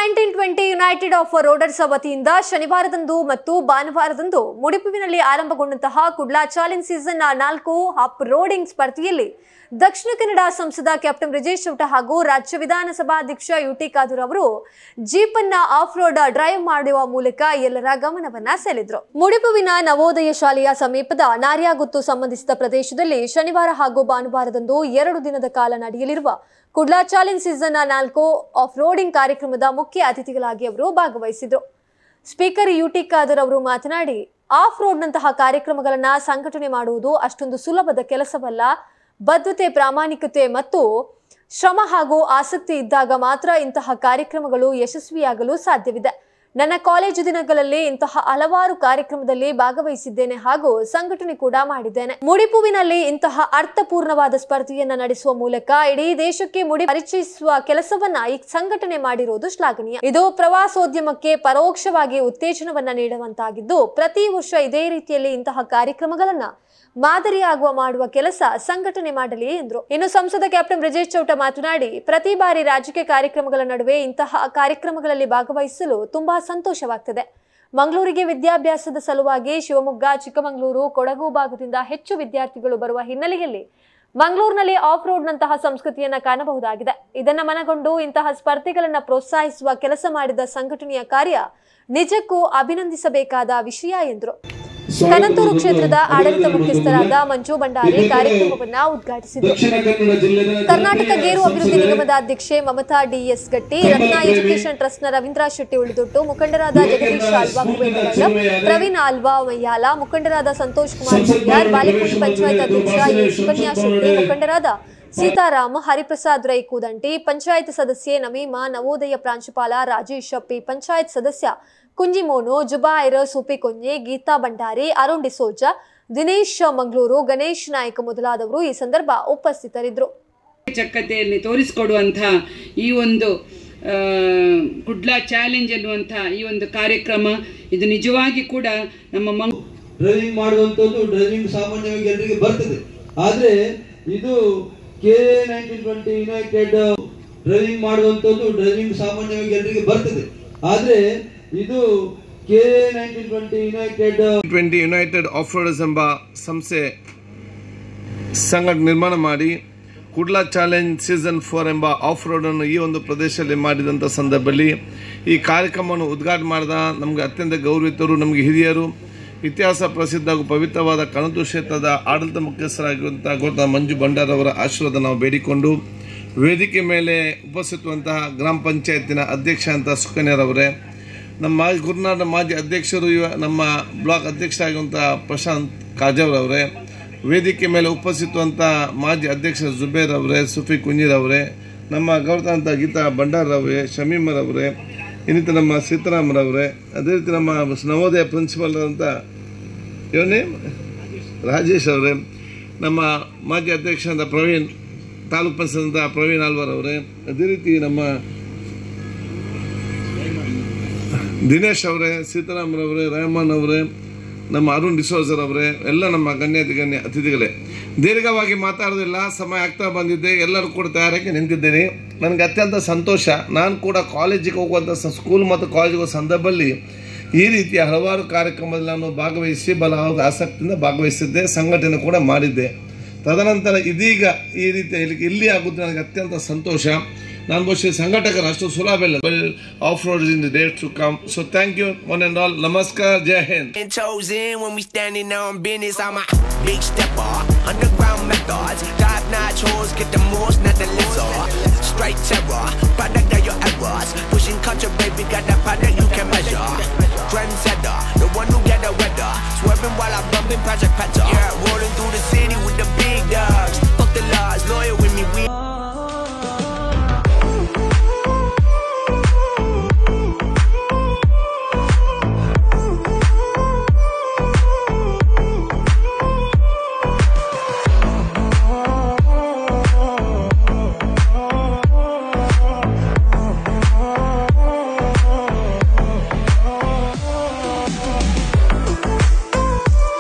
Nineteen twenty united off roaders ವತಿಯಿಂದ ಶನಿವಾರದಂದು ಮತ್ತು ಭಾನುವಾರದಂದು ಮುಡಿಪುವಿನಲ್ಲಿ ಆರಂಭಗೊಂಡಂತಹ ಕುಡ್ಲಾ ಚಾಲೆಂಜ್ ಸೀಸನ್ ನಾಲ್ಕು ಅಪ್ ರೋಡಿಂಗ್ ಸ್ಪರ್ಧೆಯಲ್ಲಿ ದಕ್ಷಿಣ ಕನ್ನಡ ಸಂಸದ ಕ್ಯಾಪ್ಟನ್ ಬ್ರಿಜೇಶ್ ಚೌಟ ಹಾಗೂ ರಾಜ್ಯ ವಿಧಾನಸಭಾಧ್ಯಕ್ಷ ಯುಟಿ ಖಾದೂರ್ ಅವರು ಜೀಪ್ ಅನ್ನ ಆಫ್ ರೋಡ್ ಡ್ರೈವ್ ಮಾಡುವ ಮೂಲಕ ಎಲ್ಲರ ಗಮನವನ್ನ ಸೆಳೆದ್ರು ಮುಡಿಪುವಿನ ನವೋದಯ ಶಾಲೆಯ ಸಮೀಪದ ನಾರ್ಯಾಗುತ್ತು ಸಂಬಂಧಿಸಿದ ಪ್ರದೇಶದಲ್ಲಿ ಶನಿವಾರ ಹಾಗೂ ಭಾನುವಾರದಂದು ಎರಡು ದಿನದ ಕಾಲ ನಡೆಯಲಿರುವ ಕುಡ್ಲಾ ಚಾಲೆಂಜ್ ಸೀಸನ್ ನಾಲ್ಕು ಆಫ್ ರೋಡಿಂಗ್ ಕಾರ್ಯಕ್ರಮದ ಮುಖ್ಯ ಅತಿಥಿಗಳಾಗಿ ಅವರು ಭಾಗವಹಿಸಿದ್ರು ಸ್ಪೀಕರ್ ಯುಟಿ ಖಾದರ್ ಅವರು ಮಾತನಾಡಿ ಆಫ್ ರೋಡ್ನಂತಹ ಕಾರ್ಯಕ್ರಮಗಳನ್ನ ಸಂಘಟನೆ ಮಾಡುವುದು ಅಷ್ಟೊಂದು ಸುಲಭದ ಕೆಲಸವಲ್ಲ ಬದ್ಧತೆ ಪ್ರಾಮಾಣಿಕತೆ ಮತ್ತು ಶ್ರಮ ಹಾಗೂ ಆಸಕ್ತಿ ಇದ್ದಾಗ ಮಾತ್ರ ಇಂತಹ ಕಾರ್ಯಕ್ರಮಗಳು ಯಶಸ್ವಿಯಾಗಲು ಸಾಧ್ಯವಿದೆ ನನ್ನ ಕಾಲೇಜು ದಿನಗಳಲ್ಲಿ ಇಂತಹ ಹಲವಾರು ಕಾರ್ಯಕ್ರಮದಲ್ಲಿ ಭಾಗವಹಿಸಿದ್ದೇನೆ ಹಾಗೂ ಸಂಘಟನೆ ಕೂಡ ಮಾಡಿದ್ದೇನೆ ಮುಡಿಪುವಿನಲ್ಲಿ ಇಂತಹ ಅರ್ಥಪೂರ್ಣವಾದ ಸ್ಪರ್ಧೆಯನ್ನ ನಡೆಸುವ ಮೂಲಕ ಇಡೀ ದೇಶಕ್ಕೆ ಮುಡಿ ಪರಿಚಯಿಸುವ ಕೆಲಸವನ್ನ ಈ ಸಂಘಟನೆ ಮಾಡಿರುವುದು ಶ್ಲಾಘನೀಯ ಇದು ಪ್ರವಾಸೋದ್ಯಮಕ್ಕೆ ಪರೋಕ್ಷವಾಗಿ ಉತ್ತೇಜನವನ್ನ ನೀಡುವಂತಾಗಿದ್ದು ಪ್ರತಿ ವರ್ಷ ಇದೇ ರೀತಿಯಲ್ಲಿ ಇಂತಹ ಕಾರ್ಯಕ್ರಮಗಳನ್ನ ಮಾದರಿಯಾಗುವ ಮಾಡುವ ಕೆಲಸ ಸಂಘಟನೆ ಮಾಡಲಿ ಎಂದರು ಇನ್ನು ಸಂಸದ ಕ್ಯಾಪ್ಟನ್ ಬ್ರಿಜೇಶ್ ಚೌಟ ಮಾತನಾಡಿ ಪ್ರತಿ ಬಾರಿ ರಾಜಕೀಯ ಕಾರ್ಯಕ್ರಮಗಳ ನಡುವೆ ಇಂತಹ ಕಾರ್ಯಕ್ರಮಗಳಲ್ಲಿ ಭಾಗವಹಿಸಲು ತುಂಬಾ ಸಂತೋಷವಾಗ್ತದೆ ಮಂಗಳೂರಿಗೆ ವಿದ್ಯಾಭ್ಯಾಸದ ಸಲುವಾಗಿ ಶಿವಮೊಗ್ಗ ಚಿಕ್ಕಮಗಳೂರು ಕೊಡಗು ಭಾಗದಿಂದ ಹೆಚ್ಚು ವಿದ್ಯಾರ್ಥಿಗಳು ಬರುವ ಹಿನ್ನೆಲೆಯಲ್ಲಿ ಮಂಗಳೂರಿನಲ್ಲಿ ಆಫ್ ರೋಡ್ನಂತಹ ಸಂಸ್ಕೃತಿಯನ್ನ ಕಾಣಬಹುದಾಗಿದೆ ಇದನ್ನ ಮನಗೊಂಡು ಇಂತಹ ಸ್ಪರ್ಧೆಗಳನ್ನ ಪ್ರೋತ್ಸಾಹಿಸುವ ಕೆಲಸ ಮಾಡಿದ ಸಂಘಟನೆಯ ಕಾರ್ಯ ನಿಜಕ್ಕೂ ಅಭಿನಂದಿಸಬೇಕಾದ ವಿಷಯ ಎಂದರು ಕನತೂರು ಕ್ಷೇತ್ರದ ಆಡಳಿತ ಮುಖ್ಯಸ್ಥರಾದ ಮಂಜು ಭಂಡಾರಿ ಕಾರ್ಯಕ್ರಮವನ್ನ ಉದ್ಘಾಟಿಸಿದರು ದಕ್ಷಿಣ ಕನ್ನಡ ಜಿಲ್ಲೆಯ ಕರ್ನಾಟಕ ಗೇರು ಅಭಿವೃದ್ಧಿ ನಿಗಮದ ಅಧ್ಯಕ್ಷೆ ಮಮತಾ ಡಿಎಸ್ ಗಟ್ಟಿ ರತ್ನ ಎಜುಕೇಷನ್ ಟ್ರಸ್ಟ್ನ ರವೀಂದ್ರ ಶೆಟ್ಟಿ ಉಳಿದುಟ್ಟು ಮುಖಂಡರಾದ ಜಗದೀಶ್ ಆಲ್ವಾ ಕುಬೇಂದ್ರ ಪ್ರವೀಣ್ ಆಲ್ವಾ ಮಯ್ಯಾಲ ಮುಖಂಡರಾದ ಸಂತೋಷ್ ಕುಮಾರ್ ಜುರಿಯಾರ್ ಬಾಲೆಕೋಟೆ ಪಂಚಾಯತ್ ಅಧ್ಯಕ್ಷ ಎ ಸುಕನ್ಯಾ ಶೆಟ್ಟಿ ಮುಖಂಡರಾದ ಸೀತಾರಾಮ್ ಹರಿಪ್ರಸಾದ್ ರೈ ಕೂದಂಟಿ ಪಂಚಾಯತ್ ಸದಸ್ಯೆ ನಮೀಮಾ ನವೋದಯ ಪ್ರಾಂಶುಪಾಲ ರಾಜೇಶ್ ಪಿ ಪಂಚಾಯತ್ ಸದಸ್ಯ ಕುಂಜಿಮೋನು ಜುಬಾಯಿರ್ ಸುಪಿಕೊಂಜೆ ಗೀತಾ ಭಂಡಾರಿ ಅರುಣ್ ಡಿಸೋಜ ದಿನೇಶ್ ಮಂಗಳೂರು ಗಣೇಶ್ ನಾಯ್ಕ ಮೊದಲಾದವರು ಈ ಸಂದರ್ಭ ಉಪಸ್ಥಿತರಿದ್ದರು ಚಕ್ಕತೆಯಲ್ಲಿ ತೋರಿಸಿಕೊಡುವಂಥ ಈ ಒಂದು ಆ, ಕುಡ್ಲಾ ಚಾಲೆಂಜ್ ಅನ್ನುವಂಥ ಈ ಒಂದು ಕಾರ್ಯಕ್ರಮ ಇದು ನಿಜವಾಗಿ ಕೂಡ ನಮ್ಮ ಮಂಗ್ ಡ್ರೈವಿಂಗ್ ಮಾಡುವಂಥದ್ದು ಡ್ರೈವಿಂಗ್ ಸಾಮಾನ್ಯವಾಗಿ ಎಲ್ಲರಿಗೆ ಬರ್ತದೆ ಆದರೆ ಇದು ಕೆ ನೈನ್ಟೀನ್ ಟ್ವೆಂಟಿ ಯುನೈಟೆಡ್ ಡ್ರೈವಿಂಗ್ ಮಾಡುವಂಥದ್ದು ಡ್ರೈವಿಂಗ್ ಸಾಮಾನ್ಯವಾಗಿ ಎಲ್ಲರಿಗೆ ಬರ್ತದೆ ಆದರೆ ಇದು ಕೆ nineteen twenty united twenty united off roaders ಎಂಬ ಸಂಸ್ಥೆ ಸಂಘಟನೆ ನಿರ್ಮಾಣ ಮಾಡಿ ಕುಡ್ಲಾ ಚಾಲೆಂಜ್ ಸೀಸನ್ ಫೋರ್ ಎಂಬ ಆಫ್ ರೋಡನ್ನು ಈ ಒಂದು ಪ್ರದೇಶದಲ್ಲಿ ಮಾಡಿದಂಥ ಸಂದರ್ಭದಲ್ಲಿ ಈ ಕಾರ್ಯಕ್ರಮವನ್ನು ಉದ್ಘಾಟನೆ ಮಾಡಿದ ನಮಗೆ ಅತ್ಯಂತ ಗೌರವಿತರು ನಮಗೆ ಹಿರಿಯರು ಇತಿಹಾಸ ಪ್ರಸಿದ್ಧ ಹಾಗೂ ಪವಿತ್ರವಾದ ಕಣತು ಕ್ಷೇತ್ರದ ಆಡಳಿತ ಮುಖ್ಯಸ್ಥರಾಗಿರುವಂಥ ಗೌತಮ ಮಂಜು ಭಂಡಾರವರ ಆಶೀರ್ವಾದ ನಾವು ಬೇಡಿಕೊಂಡು ವೇದಿಕೆ ಮೇಲೆ ಉಪಸ್ಥಿತವಂತಹ ಗ್ರಾಮ ಪಂಚಾಯತಿನ ಅಧ್ಯಕ್ಷ ಅಂತ ಸುಕನ್ಯರವರೇ ನಮ್ಮ ಮಾಜಿ ಗುರುನಾಡ ಮಾಜಿ ಅಧ್ಯಕ್ಷರು ಇವ ನಮ್ಮ ಬ್ಲಾಕ್ ಅಧ್ಯಕ್ಷರಾಗಿರುವಂಥ ಪ್ರಶಾಂತ್ ಕಾಜಾವ್ರವರೇ ವೇದಿಕೆ ಮೇಲೆ ಉಪಸ್ಥಿತವಂಥ ಮಾಜಿ ಅಧ್ಯಕ್ಷ ಜುಬೇರ್ ಅವರೇ ಸುಫಿ ಕುಂಜೀರ್ ಅವರೇ ನಮ್ಮ ಗೌರವಾಂತ ಗೀತಾ ಭಂಡಾರವರೇ ಶಮೀಮರವರೇ ಇನ್ನಿತ ನಮ್ಮ ಸೀತಾರಾಮರವರೇ ಅದೇ ರೀತಿ ನಮ್ಮ ನವೋದಯ ಪ್ರಿನ್ಸಿಪಲ್ ಅಂತ ಇವನೇ ರಾಜೇಶ್ ಅವರೇ ನಮ್ಮ ಮಾಜಿ ಅಧ್ಯಕ್ಷ ಅಂತ ಪ್ರವೀಣ್ ತಾಲೂಕು ಪಂಚಾಯತ್ ಅಂತ ಪ್ರವೀಣ್ ಆಲ್ವಾರ್ ಅವರೇ ಅದೇ ರೀತಿ ನಮ್ಮ ದಿನೇಶ್ ಅವರೇ ಸೀತಾರಾಮರವರೇ ರೆಹಮಾನ್ ಅವರೇ ನಮ್ಮ ಅರುಣ್ ಡಿಸೋಜರ್ ಅವರೇ ಎಲ್ಲ ನಮ್ಮ ಗಣ್ಯಾತಿ ಗಣ್ಯ ಅತಿಥಿಗಳೇ ದೀರ್ಘವಾಗಿ ಮಾತಾಡೋದಿಲ್ಲ ಸಮಯ ಆಗ್ತಾ ಬಂದಿದ್ದೆ ಎಲ್ಲರೂ ಕೂಡ ತಯಾರಾಗಿ ನಿಂತಿದ್ದೇನೆ ನನಗೆ ಅತ್ಯಂತ ಸಂತೋಷ ನಾನು ಕೂಡ ಕಾಲೇಜಿಗೆ ಹೋಗುವಂಥ ಸ- ಸ್ಕೂಲ್ ಮತ್ತು ಕಾಲೇಜಿಗೆ ಹೋಗೋ ಸಂದರ್ಭದಲ್ಲಿ ಈ ರೀತಿಯ ಹಲವಾರು ಕಾರ್ಯಕ್ರಮದಲ್ಲಿ ನಾನು ಭಾಗವಹಿಸಿ ಬಲ ಆಸಕ್ತಿಯಿಂದ ಭಾಗವಹಿಸಿದ್ದೆ ಸಂಘಟನೆ ಕೂಡ ಮಾಡಿದ್ದೆ ತದನಂತರ ಇದೀಗ ಈ ರೀತಿ ಇಲ್ಲಿ ಇಲ್ಲಿ ಆಗುತ್ತೆ ನನಗೆ ಅತ್ಯಂತ ಸಂತೋಷ ನಾನು ಬಹುಶಃ ಸಂಘಟಕರು ಅಷ್ಟು ಸುಲಭ ಇಲ್ಲ off road in the date to come so thank you one and all ನಮಸ್ಕಾರ Jai Hind and chosen when we standing on business. I'm a big stepper, underground methods, top notch hoes, get the most, not the lizard.